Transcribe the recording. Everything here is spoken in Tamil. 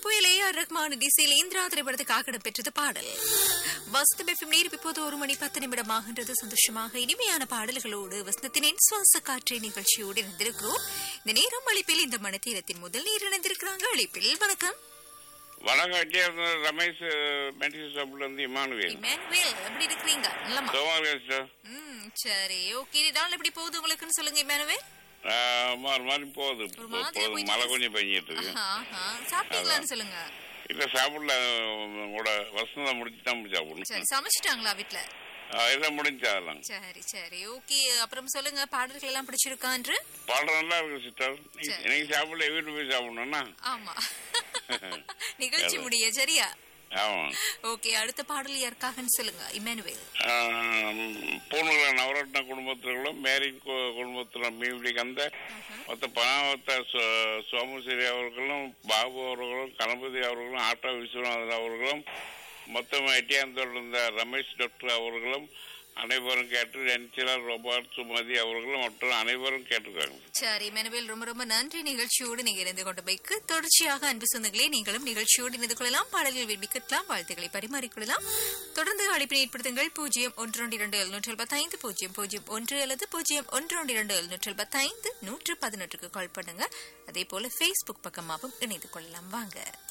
புயல் ஏ ஆர் ரஹ்மான் திசையில் இந்திரா திரைப்படத்துக்காக இடம்பெற்றது பாடல் வசந்தம் எஃப்எம் நேரம் இப்போது ஒரு மணி பத்து நிமிடமாகின்றது சந்தோஷமாக இனிமையான பாடல்களோடு வசந்தத்தின் சுவாச காற்றை நிகழ்ச்சியோடு இணைந்திருக்கிறோம் இந்த நேரம் அழைப்பில் இந்த மனத்தீரத்தின் முதல் நீர் இணைந்திருக்கிறாங்க அழைப்பில் வணக்கம் வணக்கம் விஜய ரமேஷ் மெடிக்கல் ஷாப்ல இருந்து இமானுவேல் இமானுவேல் எப்படி இருக்கிறீங்க நல்லமா சோமார் சார் ம் சரி ஓகே நாள் எப்படி போகுது உங்களுக்குன்னு சொல்லுங்க இமானுவேல் மாறி மாறி போகுது ஒரு மாதிரியா போகுது போயிட்டு மழை இருக்கு. கொஞ்சம் பெஞ்சிட்டு இருக்கு ஆஹா சாப்பிட்டீங்களான்னு சொல்லுங்க இல்ல சாப்பிடல உங்களோட வசந்தம் முடிச்சு தான் போய் சாப்பிடணும் சரி சமைச்சிட்டாங்களா வீட்ல ஆ, எல்லாம் முடிஞ்சு அதெல்லாம் சரி சரி ஓகே அப்புறம் சொல்லுங்க பாடல்கள் எல்லாம் பிடிச்சிருக்கான்று பாடம் நல்லா இருக்கு சிஸ்டர் சரி. எனக்கு சாப்பிடல வீட்டு போய் சாப்பிடணும்னா ஆமா நிகழ்ச்சி முடிய சரியா ஆமா ஓகே அடுத்த பாடல் யாருக்காகன்னு சொல்லுங்க இமானுவேல் பூணுகள நவரத்ன குடும்பத்திலும் மேரின் கு- குடும்பத்துல மீவிடி கந்த மொத்த பணவத்த சோமஸ்ரீ அவர்களும் பாபு அவர்களும் கணபதி அவர்களும் ஆட்டோ விஸ்வநாதன் அவர்களும் மொத்தம் எட்டியாந்தோடு இருந்த ரமேஷ் டாக்டர் அவர்களும் அனைவரும் கேட்டு என்சிலர் ரோபார்ட் சுமதி அவர்களும் மற்றும் அனைவரும் கேட்டிருக்காங்க சரி இமானுவேல் ரொம்ப ரொம்ப நன்றி நிகழ்ச்சியோடு நீங்க இணைந்து கொண்ட பைக்கு தொடர்ச்சியாக அன்பு சொந்தங்களே நீங்களும் நிகழ்ச்சியோடு இணைந்து கொள்ளலாம் பாடல்கள் விரும்பி கேட்கலாம் வாழ்த்துக்களை பரிமாறிக்கொள்ளலாம் தொடர்ந்து அழைப்பினை ஏற்படுத்துங்கள் பூஜ்ஜியம் ஒன்று ஒன்று இரண்டு எழுநூற்றி பத்தைந்து பூஜ்ஜியம் பூஜ்ஜியம் ஒன்று அல்லது பூஜ்ஜியம் ஒன்று ஒன்று இரண்டு எழுநூற்றி பத்தைந்து நூற்று பதினொன்றுக்கு கால் பண்ணுங்க அதே போல ஃபேஸ்புக் பக்கமாகவும் இணைந்து கொள்ளலாம் வாங்க